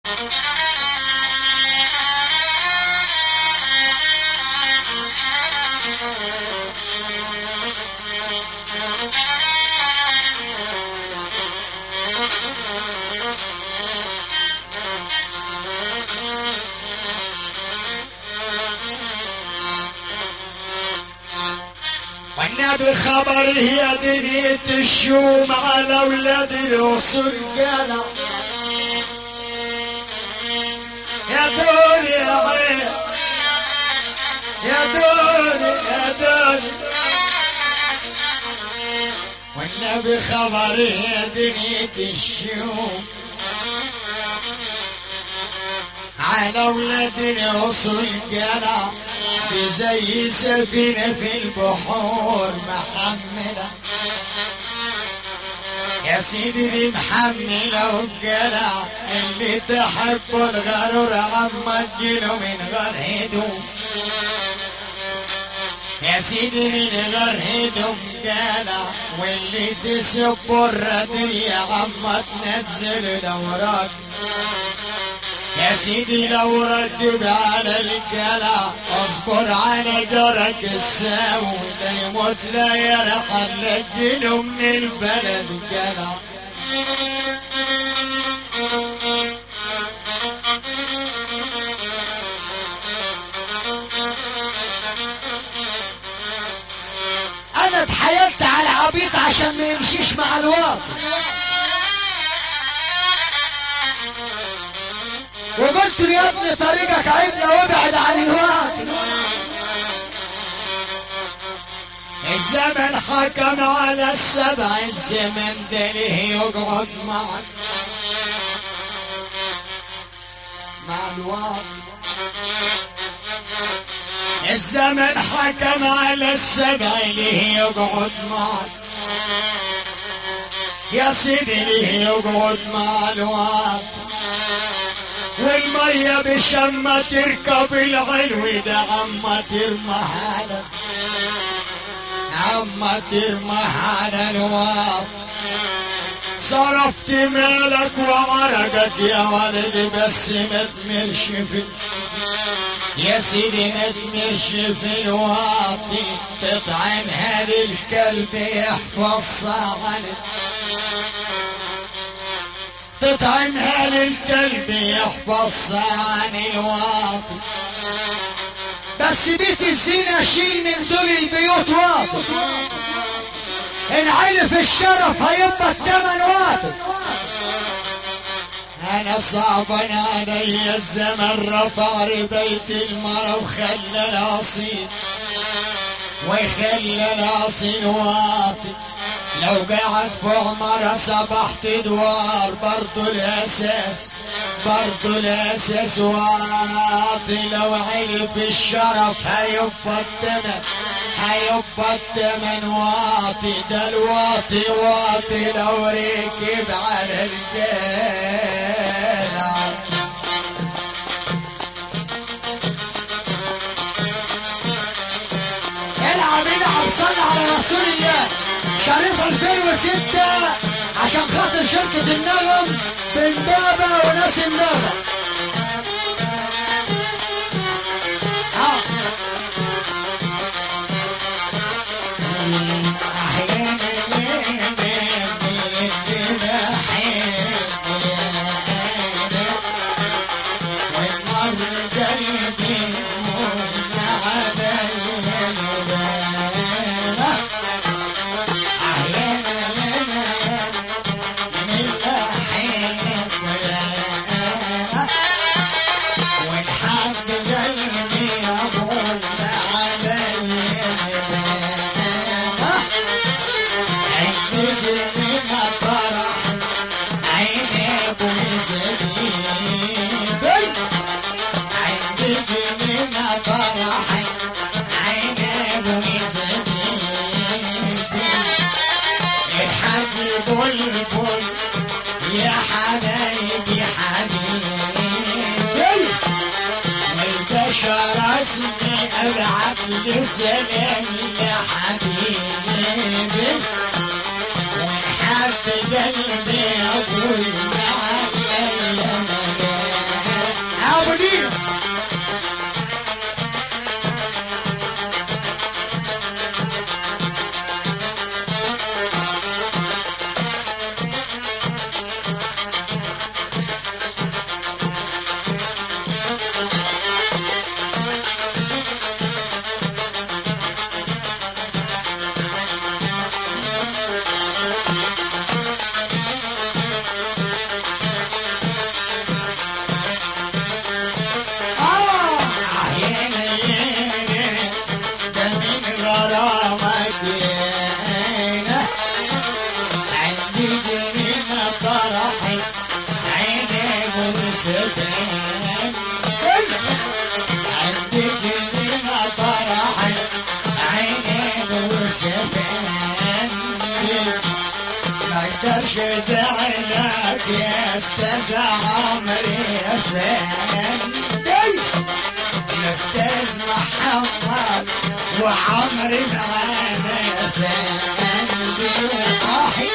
والنبي خبر هي دنيا الشوم على ولاد الوصول قال يا دور يا عين يا دور يا دور والنبي خبر هي دنيا الشوم على ولاد الوصول قال دي زي سفينة في البحور محملة يا سيدي دي محملة والقلع اللي تحب الغرور عم تجيله من غير هدوم يا سيدي من غير هدوم قلع واللي تسب الردية عم تنزل الأوراق يا سيدي لو ردد على الكلا اصبر على جرك الساوي لا يموت لا يرحل لجنه من البلد كلا انا اتحايلت على عبيط عشان ما يمشيش مع الواقع وقلت له يا ابني طريقك عيبنا وابعد عن الواقع الزمن حكم على السبع الزمن ده ليه يقعد معك مع الواقع الزمن حكم على السبع ليه يقعد معك يا سيدي ليه يقعد مع الواقع والمية بشمة تركب العلو ده عما ترمى حالك عما ترمى على الواقع صرفت مالك وعرقك يا ولد بس ما تمرش في يا سيدي ما تمرش في الواطي تطعمها للكلب يحفظ صاغنك تطعمها للكلب يحفظ عن الواطي بس بيت الزينة شيل من دول البيوت واطي ان علف الشرف هيبقى التمن واطي انا صعبا علي الزمن رفع بيت المرة وخلى الاصيل وخلى الاصيل واطي لو قعد فوق مرة صبحت دوار برضو الاساس برضو الاساس واطي لو علف الشرف هيبقى التمن هيبقى التمن واطي ده الواطي واطي لو ركب على الجنة العب العب صل على رسول الله شريط 2006 عشان خاطر شركة النغم بن بابا وناس النغم اه بلبل يا حبايبي حبيبي والبشر اسمي ابعت له سلام لحبيبي ونحب قلبي ابوي مع الليل وشفين عندي جنينة طرحت عينين وشفين ما اقدرش ازعلك يا استاذ عمري فين الاستاذ محمد وعمري معانا فين بيوحي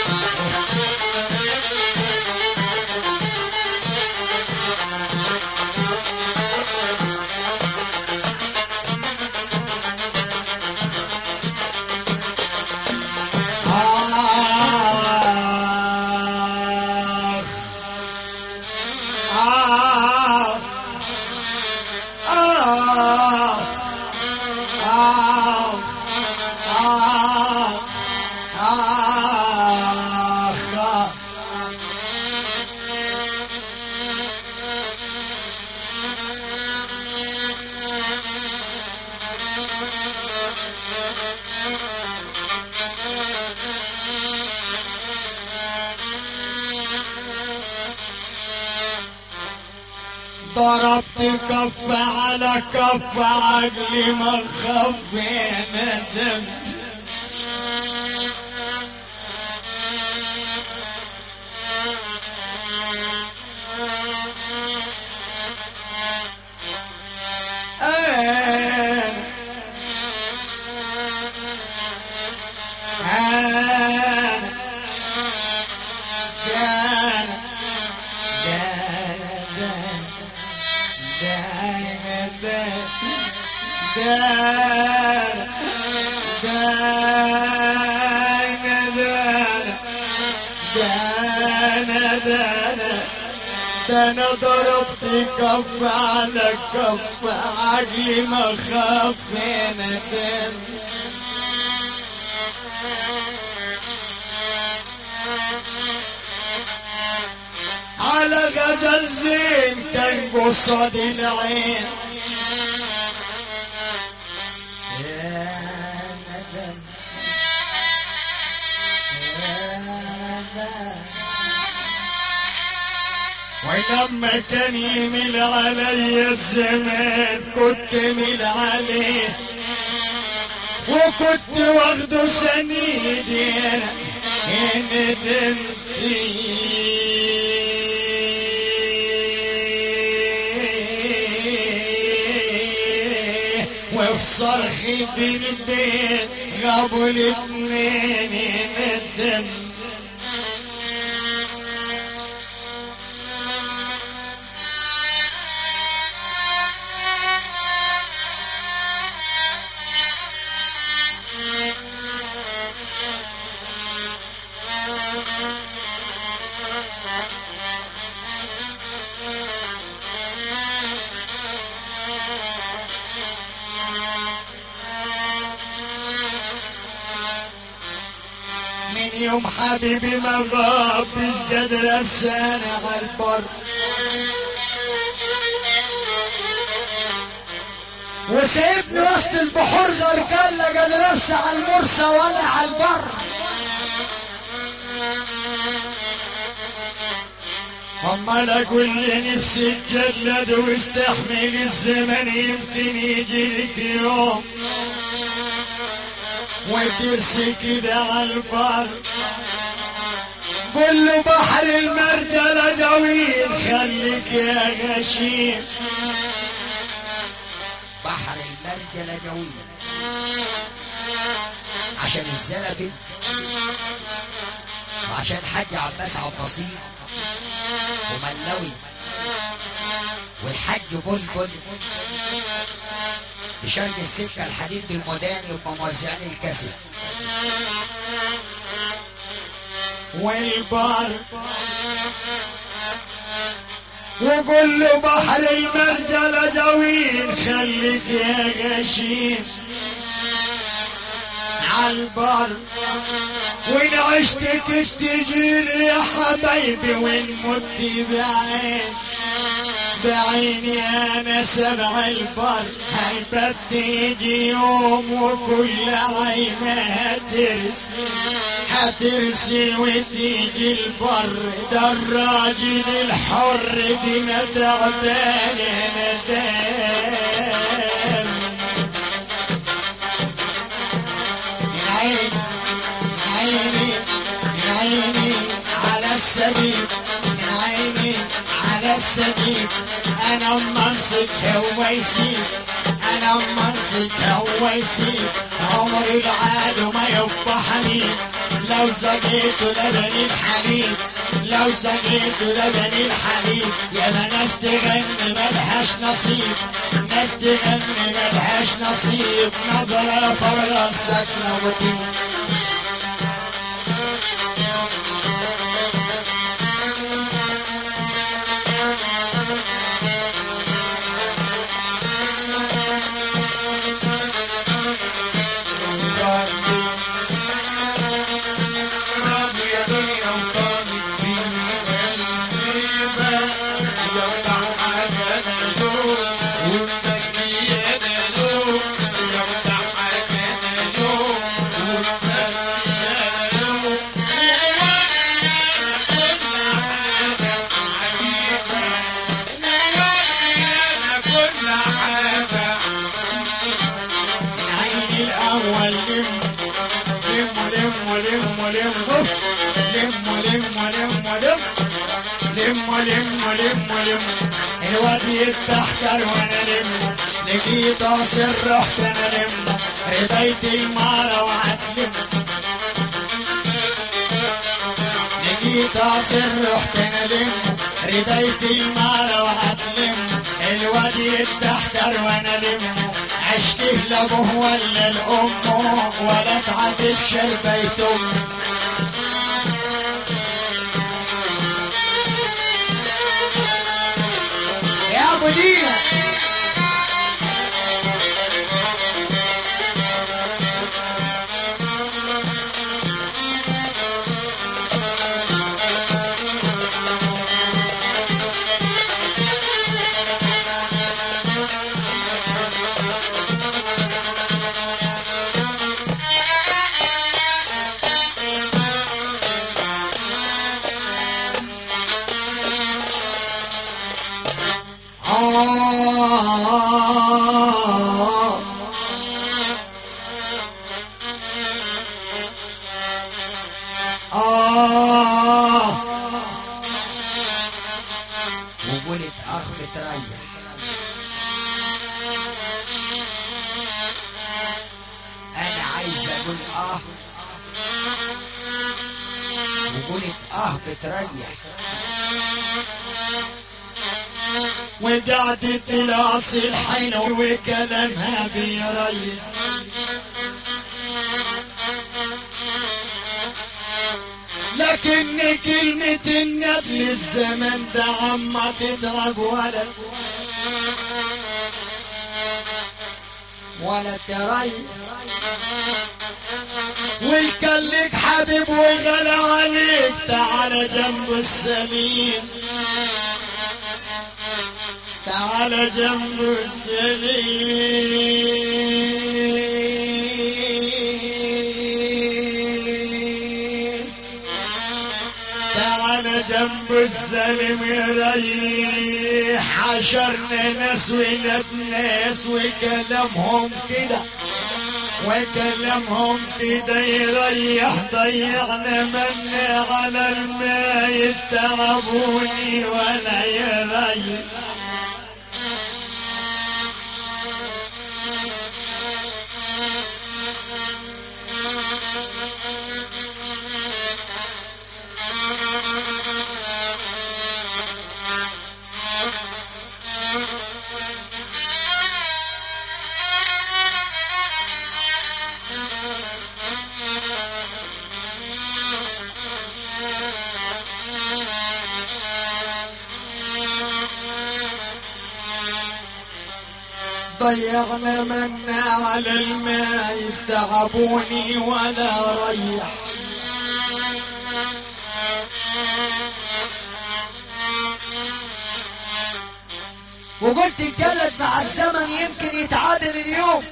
آخ آخ آخ آخ آخ آخ ضربت كف على كف عقلي ما خفي ندمت أين أين دان دان دان دان دان دان دان دان دان ده انا ضربت كف على كف عقلي ما خاف ندم على غزل زين كان قصاد العين يا ندم يا ندم ولما كان يميل علي الزمان كنت ميل عليه وكنت واخده سنيدي انا ندمتي وفي صرخي بالبيت غابوا الاتنين ندم من يوم حبيبي ما غاب مش قادر افساني على البر وسيبني وسط البحور غرقان لا قادر نفسي على المرسى ولا على البر امال اقول لي نفسي اتجلد واستحمل الزمن يمكن يجي لك يوم وترسي كده على البر قول له بحر المرجلة جويل خليك يا غشيم بحر المرجلة جوي عشان الزلفي وعشان حاج عباس عباسين وملوي والحاج بلبل بشرق السكة الحديد بالمداني وبموزعين الكسر والبر وقول له بحر المرجلة جويل خليك يا غشيم عالبر وإن عشتك تجيلي يا حبايبي وإن مت بعين بعيني انا سبع البر هل تيجي يوم وكل عينه هترسي هترسي وتيجي البر ده الراجل الحر دي ندعتان ندام من عيني من عيني من عيني على السبيل من عيني على السبيل انا اما امسك هو يسيب انا اما امسك هو يسيب عمر العاد وما يبقى حنين لو سقيت لبن الحليب لو سقيت لبن الحليب يا ما ناس تغني ملهاش نصيب ناس تغني ملهاش نصيب نظرة فرغة ساكنة وطيب من عيني الاول لم لم لم لم لم لم لم لم لم لم لم لم لم الواد يتحتر وانا لم لقيت اصر رحت انا لم رضيت المارة وعتلم لقيت اصر رحت انا لم رضيت المارة وعتلم الواد يتحتر وانا لم اشكيه لابوه ولا لامه ولا تعاتب شربيت امه يا ابو دينا آه آه وقلت أخ بتريح أنا عايز أقول آه وقلت آه بتريح وقعدت تلاصي الحلو وكلامها بيريح لكن كلمة الندل الزمن ده عما تتعب ولا ولا تريح والكان لك حبيب وغلى عليك تعال جنب السليم تعال جنب السليم تعال جنب السلم يريح عشرنا ناس وناس ناس وكلامهم كده وكلامهم كده يريح ضيعنا منا على الماء يتعبوني ولا يريح ضيعنا منا على الماء تعبوني ولا ريح وقلت الجلد مع الزمن يمكن يتعادل اليوم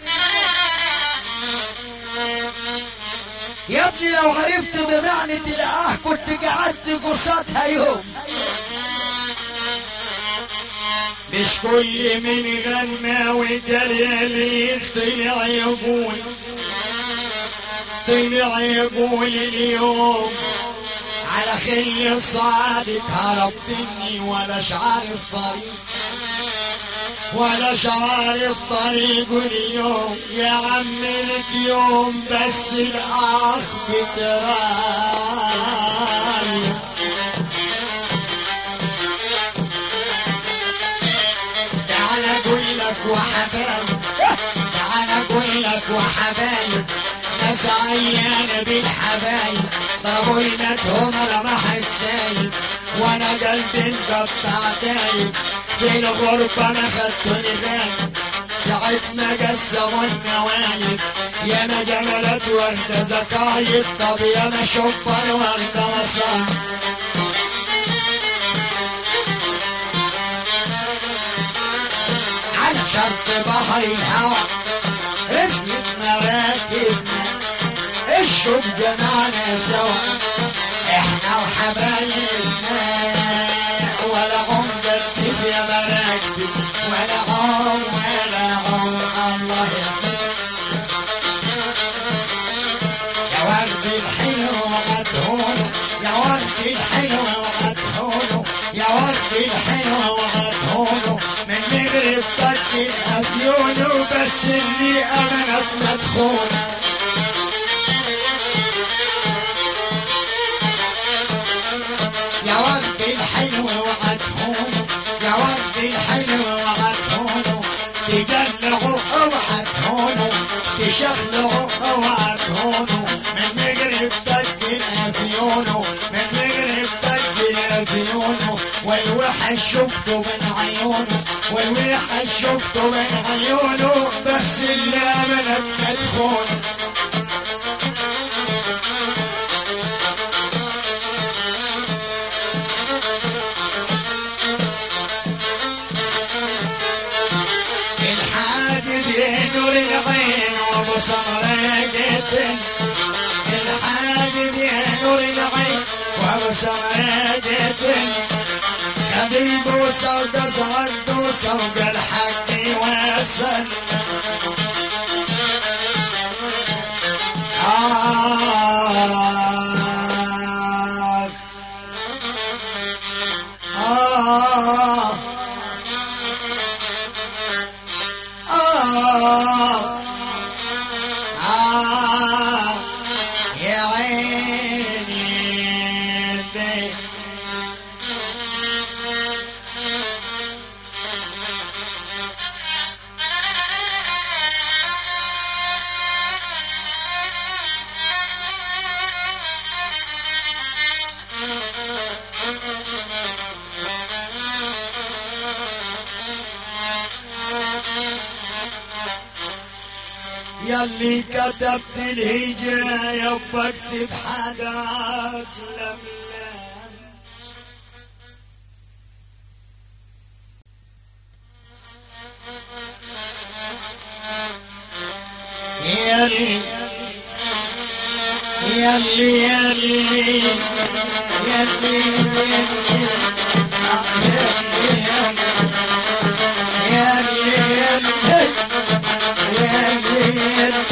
يا ابني لو عرفت بمعنى الآه كنت قعدت قصادها يوم مش كل من غنى وقال يا ليل طلع يقول طلع يقول اليوم على خل الصادق هرب مني ولا عارف طريق ولا عارف طريق اليوم يا عم لك يوم بس الاخ بتراي تعال اقول لك وحبايب تعال اقول لك وحبايب ناس عيانة بالحبايب ضربوا لنا تهمة رمح السايب وانا قلبي انقطع دايب في الغربة انا خدتني غايب ساعة ما قسموا النوايب يا ما جملت واخدة زكايب طب يا ما شبر واخدة مصايب على شط بحر الهوى رزقت مراكبنا الشوق جمعنا سوا احنا وحبايبنا ولا عم قدف يا مراكبي ولا عم ولا عم الله يسلمك يا ورد الحلو وعدهونه يا ورد الحلو وعدهونه يا ورد الحلو وعدهونه من مغرب طق الافيون بس اللي امنت مدخول يا ورد الحلو وعدهونه يا ورد الحلو وعدهونه تجلعوا وعدهونه تشخلعوا وعدهونه من مغرب طق الافيون من مغرب طق الافيون والوحش شفته من عيونه والوحش شفته من عيونه بس اللي امنت مدخول الحاجب ينور العين وابو سمراجة الحاجب ينور العين وابو سمراجة خد البوسة ودزع الدوسة وقال حقي وصل آه آه آه آه يا عيني بي يلي كتبت الهجاية وبكتب حاجات لملام يلي يلي يلي يلي يلي يلي يلي يلي يلي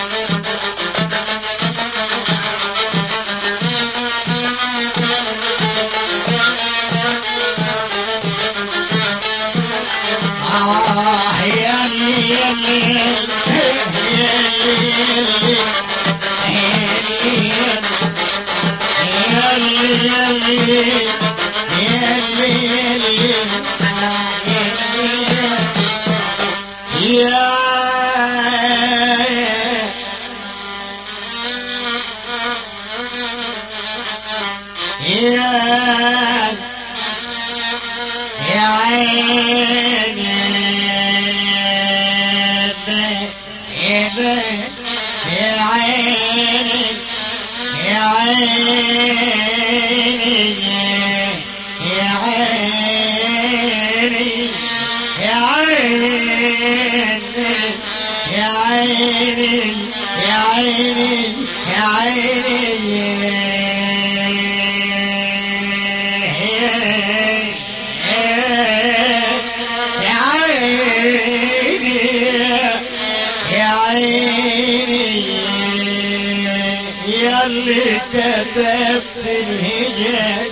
آه يلي يلي يلي يلي يلي يلي يلي يلي يا يا يا عيني يا بي يا عيني يا عيني يا عيني يا عيني يا عيني يا عيني يا عيني يا عيني يا عيني يا اللي كتبت الهجاء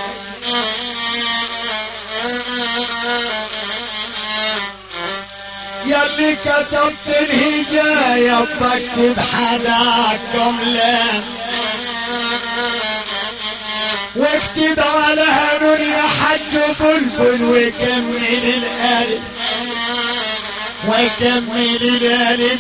يلي كتبت الهجاية بكتب حداكم لام واكتب على هنون يا حج بلبل وكمل الألف وكمل الألف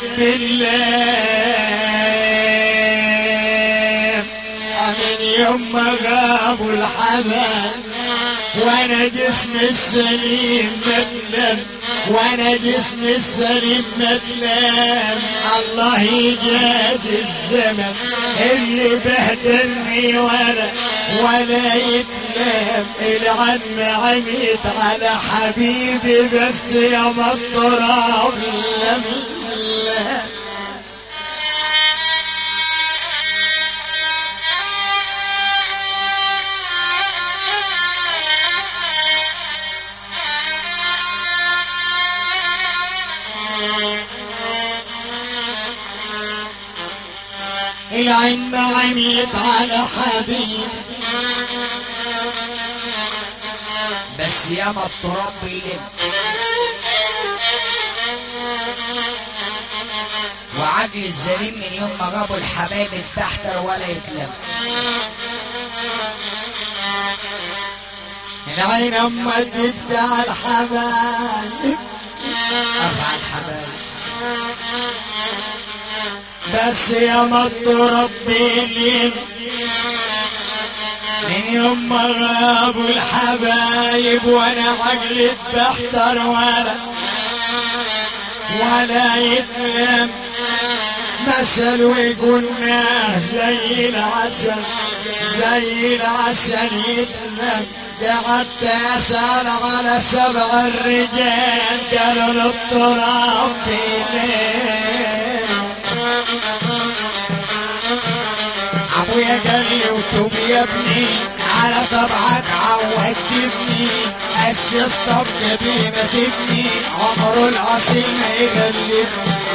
بالله من يوم ما غابوا الحباب وانا جسمي السليم متلم وانا جسمي السليم متلم الله يجازي الزمن اللي بهدلني ولا ولا يتلام العم عميت على حبيبي بس يا مطراب لم لم العين ما عميت على حبيب بس يا ما التراب بيلم وعجل الزليم من يوم ما جابوا الحبايب التحتر ولا يتلم العين اما تبدع الحبايب افعل حبايب بس يا مط ربي لي من يوم ما غابوا الحبايب وانا عقلي بحتر ولا ولا يتلم مثل ويقول ناس زي العسل زي العسل يتلم قعدت اسال على سبع الرجال قالوا للتراب بينام ابويا قال لي وتوب يا ابني على طبعك عودت ابني اسس طب قبيمة ابني عمره الاصيل ما يغلبني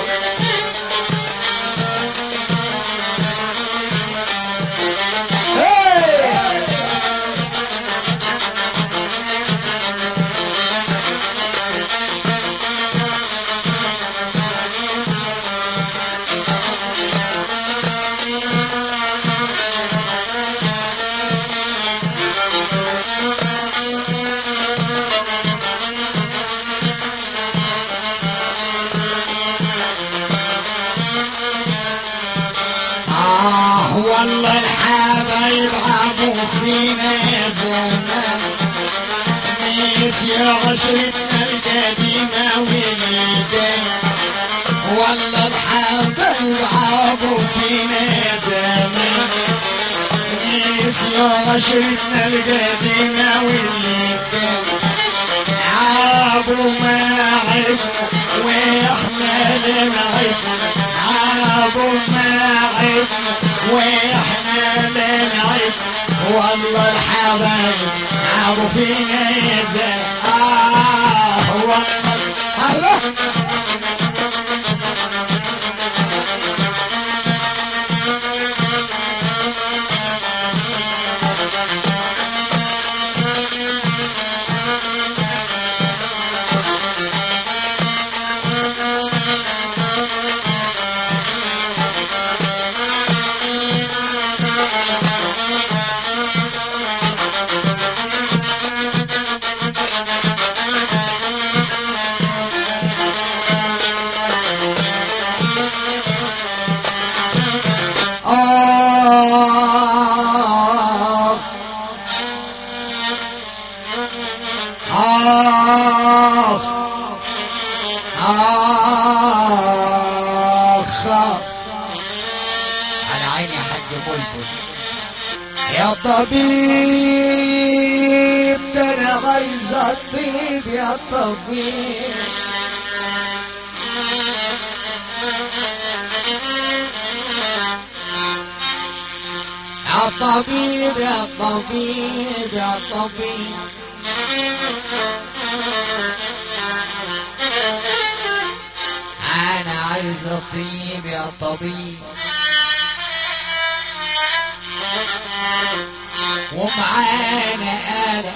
آه والله الحبايب عبوا فينا يا زمان نسيوا عشرتنا القديمة والقدام والله الحبايب عبوا فينا يا زمان نسيوا عشرتنا القديمة والقدام عابوا ما عبنا واحنا لما عبنا عابوا ما عبنا واحنا لما عبنا والله الحبايب عابوا فينا يا زين آه والله الله آه آه آه على عيني يا حاج بلبل يا طبيب ده انا عايز اطيب يا طبيب يا طبيب يا طبيب يا طبيب انا عايز اطيب يا طبيب ومعانا انا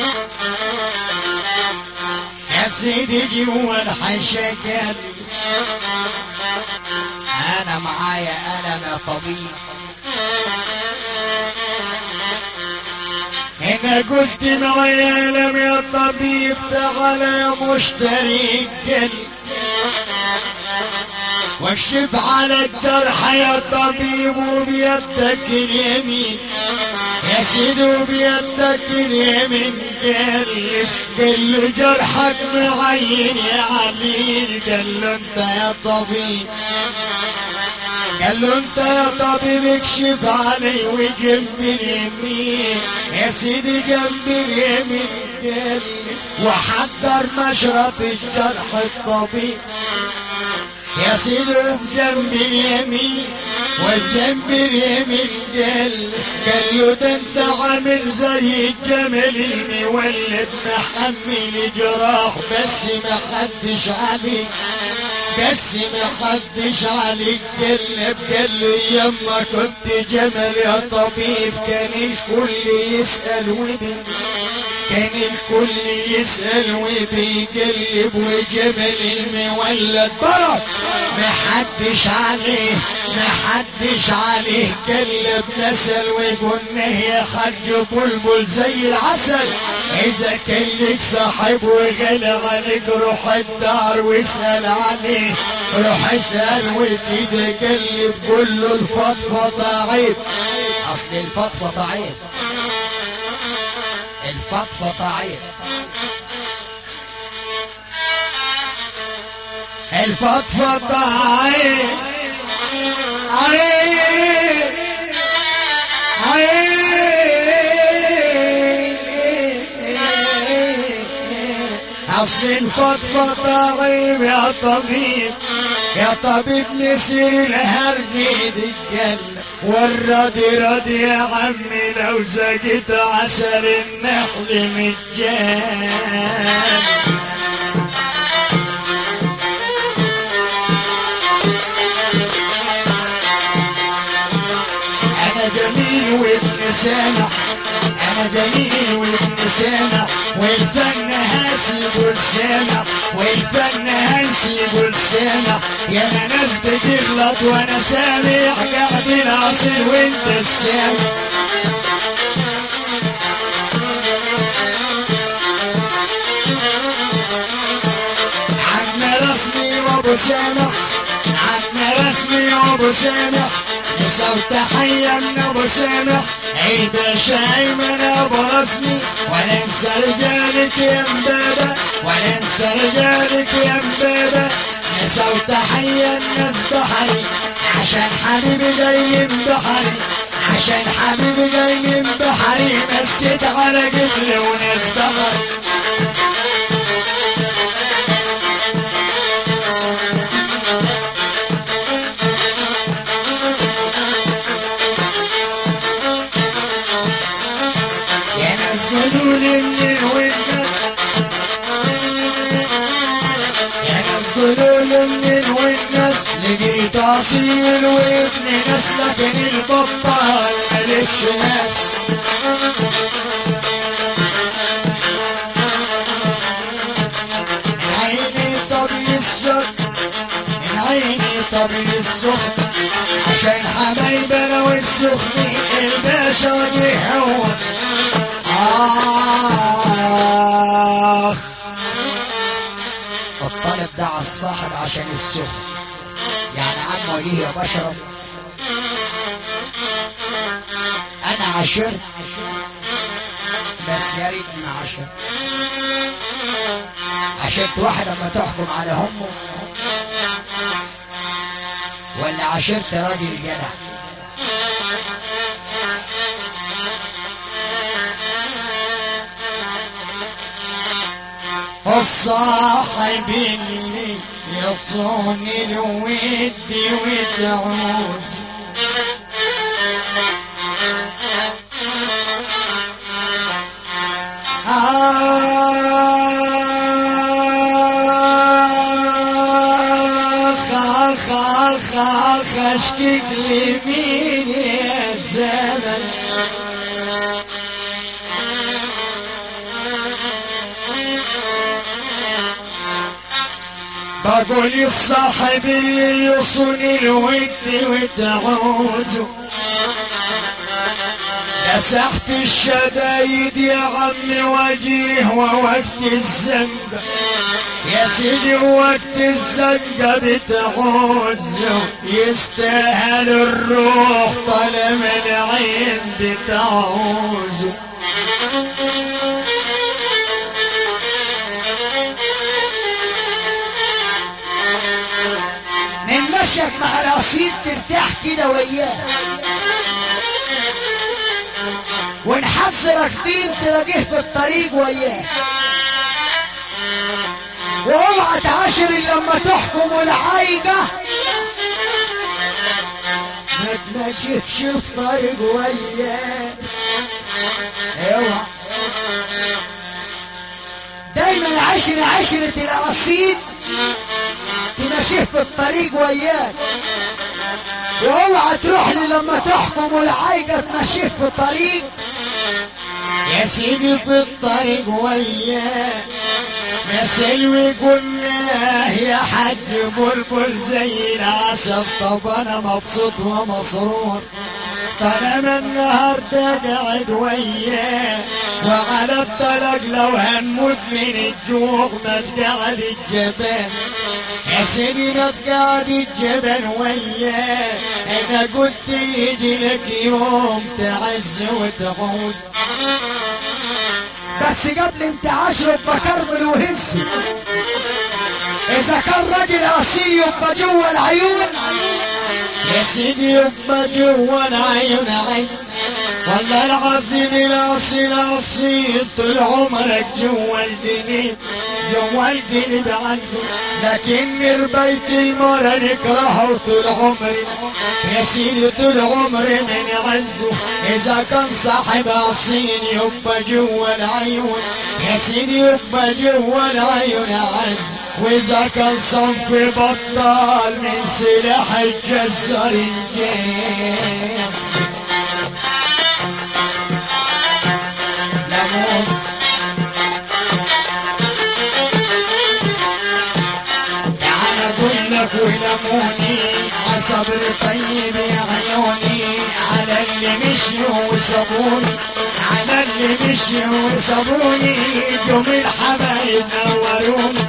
يا سيدي جوا الحشكل انا معايا الم يا طبيب انا قلت معايا الم يا طبيب تعال يا مشتري القلب واكشف على الجرح يا طبيب وبيدك اليمين يا سيدي وبيدك اليمين قال قال له جرحك معين يا عليل قال له انت يا طبيب قال له انت يا طبيب اكشف علي وجنب اليمين يا سيدي جنب اليمين قال وحضر مشرط الجرح الطبيب يا سيدي في جنب اليمين والجنب اليمين قال قال له ده انت عامل زي الجمل المولد محمل جراح بس ما حدش عليك بس ما حدش عليك قلب قال له يما كنت جمل يا طبيب كان الكل يسأل ودي كان الكل يسأل وبيقلب وجمل المولد برك ما حدش عليه ما حدش عليه قلب نسل وقلنا يا حاج بلبل زي العسل اذا كان لك صاحب وغلى عليك روح الدار واسأل عليه روح اسأل وكده قلب قول له الفضفضة عيب اصل الفضفضة عيب الفضفضة عيب الفضفضة عيب عيب عيب اصل الفضفضة عيب يا طبيب يا طبيب نسير الهرجي دجال والردي ردي يا عمي لو زقت عسل النخل مجان انا جميل وابن سامح انا جميل وابن سامح والفن هاسي يقول سامح والفن هاسي يقول سامح يا ما ناس بتغلط وانا سامح قاعدين اصيل وانت السامح عم رسمي وابو سامح عم رسمي وابو سامح نسوا تحية من ابو سامح الباشا ايمن ابو رسمي ولا انسى رجالك يا مبابا ولا انسى رجالك يا مبابا نسوا تحية الناس بحري عشان حبيبي جاي من بحري عشان حبيبي جاي من بحري مسيت على جبل وناس بحري يا ناس قولوا لي منين وين يا ناس قولوا لي منين والناس لقيت اصيل وابن ناس لكن البطال ملكش ناس من عيني طبي السخن من عيني طبي السخن عشان حبايبنا والسخن الباشا وجه هو آخ الطالب ده على الصاحب عشان السخن يعني عم وليه يا بشرب أنا عشرت بس يا ريتني ما عشرت عشرت واحد اما تحكم على همه ولا عشرت راجل جدع والصاحب اللي يصون الود والدعوز آخ آخ آخ آخ اشكيك لمين يا زمن بقول الصاحب اللي يصون الود والدعوز مسحت الشدايد يا عم وجيه ووقت الزنقة يا سيدي وقت الزنقة بتعوز يستاهل الروح طال من العين بتعوز من مشيك مع القصيد ترتاح كده وياه ونحذرك دين تلاقيه في الطريق وياه واوعى تعاشر إلا لما تحكم العايقة ما تمشيش في طريق وياه اوعى دايما عشر عشرة القصيد تمشيه في الطريق وياك واوعى تروح لي لما تحكم العايقة تمشيه في الطريق يا سيدي في الطريق وياه مثل وقلناه يا حج بلبل زي العسل طب انا مبسوط ومسرور طالما النهارده قاعد وياه وعلى الطلاق لو هنموت من الجوع ما تقعد الجبل يا سيدي ما تقعد الجبل وياه انا قلت يجي لك يوم تعز وتعود بس قبل انت عشرة بكرمل وهز اذا كان راجل اصيل يبقى جوه العيون يا سيدي يبقى جوا العيون عز والله العظيم الاصيل اصيل طول عمرك جوا الجنين جوا الجنين عز لكن ربيت المرة نكرهه طول عمري يا سيدي طول عمري من عزه اذا كان صاحب اصيل يبقى جوا العيون يا سيدي يبقى جوا العيون عز واذا كان صنف بطال من سلاح الجزار الجيس لمون تعال اقول لك ولموني عصبر طيب يا عيوني على اللي مشي وسابوني على اللي مشي وسابوني جم الحبايب نوروني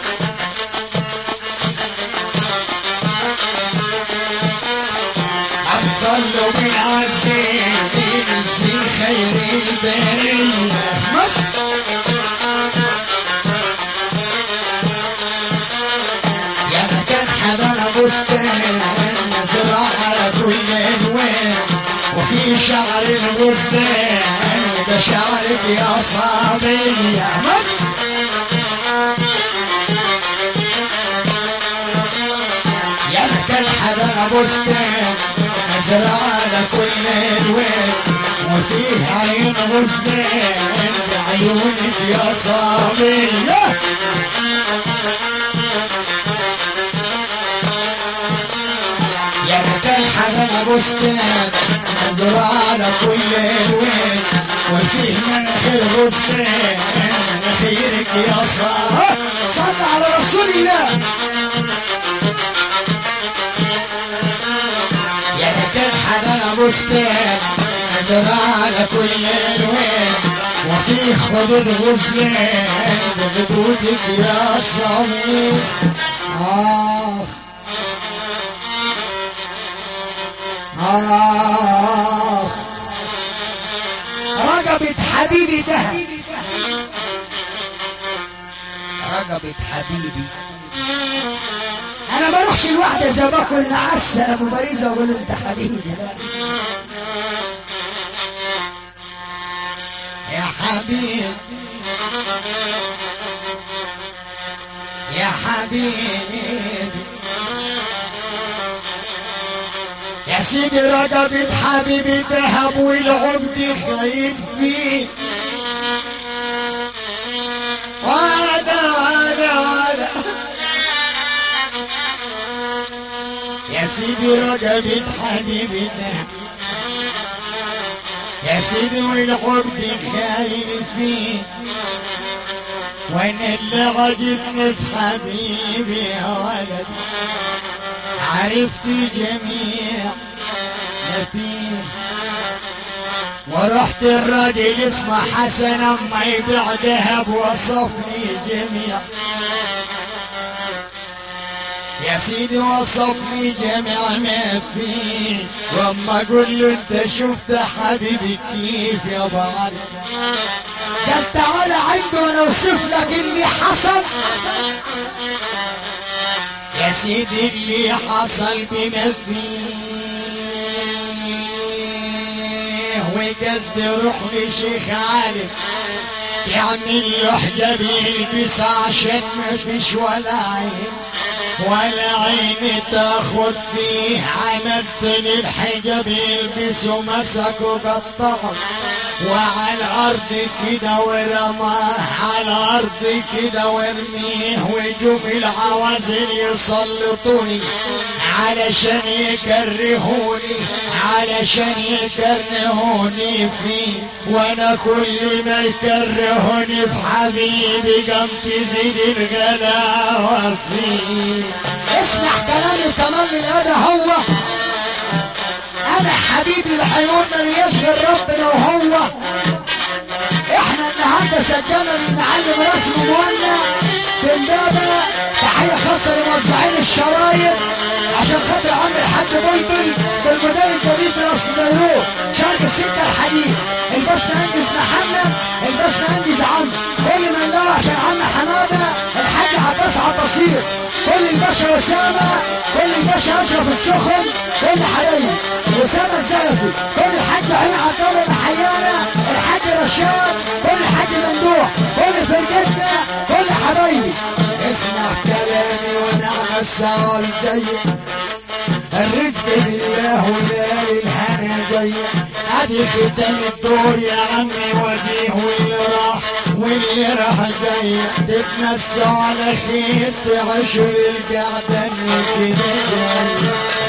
صلوا من عزيز الزين خير البرية مصر يا مكان حضر بستان نزرع على كل الوان وفي شعر البستان وده شعرك يا صبية مصر يا مكان حضر بستان نزرع على كل الوان وفيه عين غزلان بعيونك يا صبية يا مكان حضر بستان نزرع على كل الوان وفيه مناخير غزلان مناخيرك يا صبية صل على رسول الله يا مكان حضر بستان نزرع على كل الوان وفيه خدود غزلان بخدودك يا صبي آخ آخ رقبة حبيبي دهب رقبة حبيبي انا ما اروحش لوحدي زي باكل معسل ابو باريزه واقول له انت حبيبي لا. يا حبيب يا حبيبي يا سيدي رقبة حبيبي ذهب والعقد خايف فيه وانا وانا وانا يا سيدي رقبة حبيبي ذهب يا سيدي والعقد خايل فيه وانا اللي عجبني في حبيبي يا ولد عرفت جميع ما فيه ورحت الراجل اسمه حسن اما يبيع ذهب وصف لي جميع يا سيدي وصف لي جميع ما فيه واما اقول له انت شفت حبيبي كيف يا بعد قال تعالى عنده وانا اوصف لك اللي حصل يا سيدي اللي حصل بما فيه وقد روح لشيخ عالم يعمل له حجاب يلبس عشان ما فيش ولا عين ولا عين تاخد فيه عملت للحجاب يلبسه مسكه قطعه وعلى الارض كده ورماه على الارض كده وارميه وجوب العوازل يسلطوني علشان يكرهوني علشان يكرهوني فيه وانا كل ما يكرهوني في حبيبي قام تزيد الغلاوه فيه اسمع كلامي كمان من انا هو انا حبيبي العيون من يشغل ربنا وهو احنا النهارده سجلنا للمعلم رسم مولى بامبابه تحيه خاصه لموزعين الشرايط عشان خاطر عم الحاج بلبل بالمدير الجديد براس البيروت شرق السكه الحديد الباشمهندس محمد الباشمهندس عم كل من له عشان عم حماده الحاج عباس عباصير كل الباشا اسامه كل الباشا اشرف السخن كل حبايبي اسامه الزلفي كل الحاج عين عبد الله الحيانه الحاج رشاد كل الحاج ممدوح كل فرقتنا كل حبايبي اسمع كلامي ونعم السؤال جاي الرزق بالله ونار الهنا جاي ادي ختام الدور يا عمي وديه واللي راح واللي راح جاي تتمسوا على خير تعيشوا للقعده اللي كده جاي